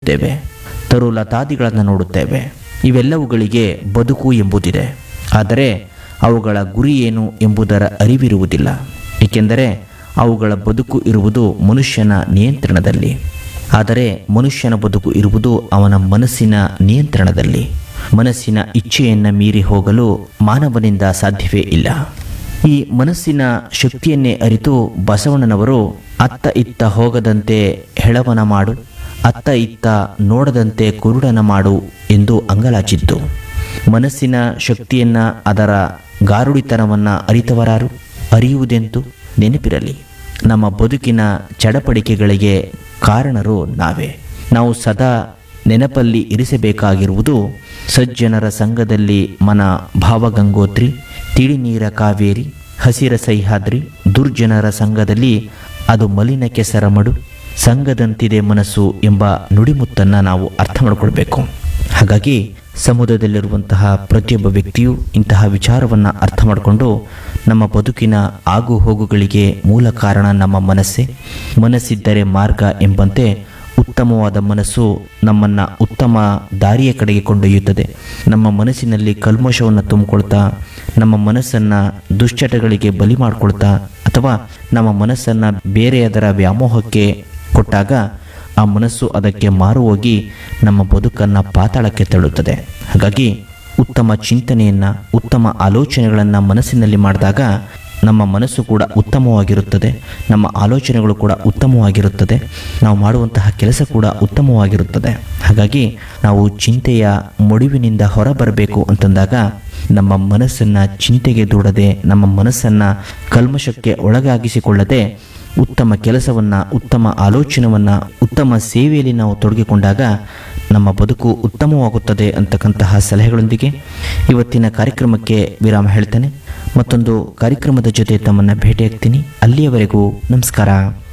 ನೋಡುತ್ತೇವೆ ತರುಲತಾದಿಗಳನ್ನು ನೋಡುತ್ತೇವೆ ಇವೆಲ್ಲವುಗಳಿಗೆ ಬದುಕು ಎಂಬುದಿದೆ ಆದರೆ ಅವುಗಳ ಗುರಿ ಏನು ಎಂಬುದರ ಅರಿವಿರುವುದಿಲ್ಲ ಏಕೆಂದರೆ ಅವುಗಳ ಬದುಕು ಇರುವುದು ಮನುಷ್ಯನ ನಿಯಂತ್ರಣದಲ್ಲಿ ಆದರೆ ಮನುಷ್ಯನ ಬದುಕು ಇರುವುದು ಅವನ ಮನಸ್ಸಿನ ನಿಯಂತ್ರಣದಲ್ಲಿ ಮನಸ್ಸಿನ ಇಚ್ಛೆಯನ್ನು ಮೀರಿ ಹೋಗಲು ಮಾನವನಿಂದ ಸಾಧ್ಯವೇ ಇಲ್ಲ ಈ ಮನಸ್ಸಿನ ಶಕ್ತಿಯನ್ನೇ ಅರಿತು ಬಸವಣ್ಣನವರು ಅತ್ತ ಇತ್ತ ಹೋಗದಂತೆ ಹೆಳವನ ಮಾಡು ಅತ್ತ ಇತ್ತ ನೋಡದಂತೆ ಕುರುಡನ ಮಾಡು ಎಂದು ಅಂಗಲಾಚಿದ್ದು ಮನಸ್ಸಿನ ಶಕ್ತಿಯನ್ನ ಅದರ ಗಾರುಡಿತನವನ್ನ ಅರಿತವರಾರು ಅರಿಯುವುದೆಂತು ನೆನಪಿರಲಿ ನಮ್ಮ ಬದುಕಿನ ಚಡಪಡಿಕೆಗಳಿಗೆ ಕಾರಣರು ನಾವೇ ನಾವು ಸದಾ ನೆನಪಲ್ಲಿ ಇರಿಸಬೇಕಾಗಿರುವುದು ಸಜ್ಜನರ ಸಂಘದಲ್ಲಿ ಮನ ಭಾವಗಂಗೋತ್ರಿ ತಿಳಿನೀರ ಕಾವೇರಿ ಹಸಿರ ಸಹ್ಯಾದ್ರಿ ದುರ್ಜನರ ಸಂಘದಲ್ಲಿ ಅದು ಮಲಿನ ಕೆಸರಮಡು ಸಂಘದಂತಿದೆ ಮನಸ್ಸು ಎಂಬ ನುಡಿಮುತ್ತನ್ನು ನಾವು ಅರ್ಥ ಮಾಡಿಕೊಳ್ಬೇಕು ಹಾಗಾಗಿ ಸಮುದಾಯದಲ್ಲಿರುವಂತಹ ಪ್ರತಿಯೊಬ್ಬ ವ್ಯಕ್ತಿಯು ಇಂತಹ ವಿಚಾರವನ್ನು ಅರ್ಥ ಮಾಡಿಕೊಂಡು ನಮ್ಮ ಬದುಕಿನ ಆಗು ಹೋಗುಗಳಿಗೆ ಮೂಲ ಕಾರಣ ನಮ್ಮ ಮನಸ್ಸೇ ಮನಸ್ಸಿದ್ದರೆ ಮಾರ್ಗ ಎಂಬಂತೆ ಉತ್ತಮವಾದ ಮನಸ್ಸು ನಮ್ಮನ್ನು ಉತ್ತಮ ದಾರಿಯ ಕಡೆಗೆ ಕೊಂಡೊಯ್ಯುತ್ತದೆ ನಮ್ಮ ಮನಸ್ಸಿನಲ್ಲಿ ಕಲ್ಮಶವನ್ನು ತುಂಬಿಕೊಳ್ತಾ ನಮ್ಮ ಮನಸ್ಸನ್ನು ದುಶ್ಚಟಗಳಿಗೆ ಬಲಿ ಮಾಡಿಕೊಳ್ತಾ ಅಥವಾ ನಮ್ಮ ಮನಸ್ಸನ್ನು ಬೇರೆಯದರ ವ್ಯಾಮೋಹಕ್ಕೆ ಕೊಟ್ಟಾಗ ಆ ಮನಸ್ಸು ಅದಕ್ಕೆ ಮಾರು ಹೋಗಿ ನಮ್ಮ ಬದುಕನ್ನು ಪಾತಾಳಕ್ಕೆ ತಳ್ಳುತ್ತದೆ ಹಾಗಾಗಿ ಉತ್ತಮ ಚಿಂತನೆಯನ್ನು ಉತ್ತಮ ಆಲೋಚನೆಗಳನ್ನು ಮನಸ್ಸಿನಲ್ಲಿ ಮಾಡಿದಾಗ ನಮ್ಮ ಮನಸ್ಸು ಕೂಡ ಉತ್ತಮವಾಗಿರುತ್ತದೆ ನಮ್ಮ ಆಲೋಚನೆಗಳು ಕೂಡ ಉತ್ತಮವಾಗಿರುತ್ತದೆ ನಾವು ಮಾಡುವಂತಹ ಕೆಲಸ ಕೂಡ ಉತ್ತಮವಾಗಿರುತ್ತದೆ ಹಾಗಾಗಿ ನಾವು ಚಿಂತೆಯ ಮೊಡಿವಿನಿಂದ ಹೊರಬರಬೇಕು ಅಂತಂದಾಗ ನಮ್ಮ ಮನಸ್ಸನ್ನು ಚಿಂತೆಗೆ ದೂಡದೆ ನಮ್ಮ ಮನಸ್ಸನ್ನು ಕಲ್ಮಶಕ್ಕೆ ಒಳಗಾಗಿಸಿಕೊಳ್ಳದೆ ಉತ್ತಮ ಕೆಲಸವನ್ನು ಉತ್ತಮ ಆಲೋಚನವನ್ನು ಉತ್ತಮ ಸೇವೆಯಲ್ಲಿ ನಾವು ತೊಡಗಿಕೊಂಡಾಗ ನಮ್ಮ ಬದುಕು ಉತ್ತಮವಾಗುತ್ತದೆ ಅಂತಕ್ಕಂತಹ ಸಲಹೆಗಳೊಂದಿಗೆ ಇವತ್ತಿನ ಕಾರ್ಯಕ್ರಮಕ್ಕೆ ವಿರಾಮ ಹೇಳ್ತೇನೆ ಮತ್ತೊಂದು ಕಾರ್ಯಕ್ರಮದ ಜೊತೆ ತಮ್ಮನ್ನು ಭೇಟಿಯಾಗ್ತೀನಿ ಅಲ್ಲಿಯವರೆಗೂ ನಮಸ್ಕಾರ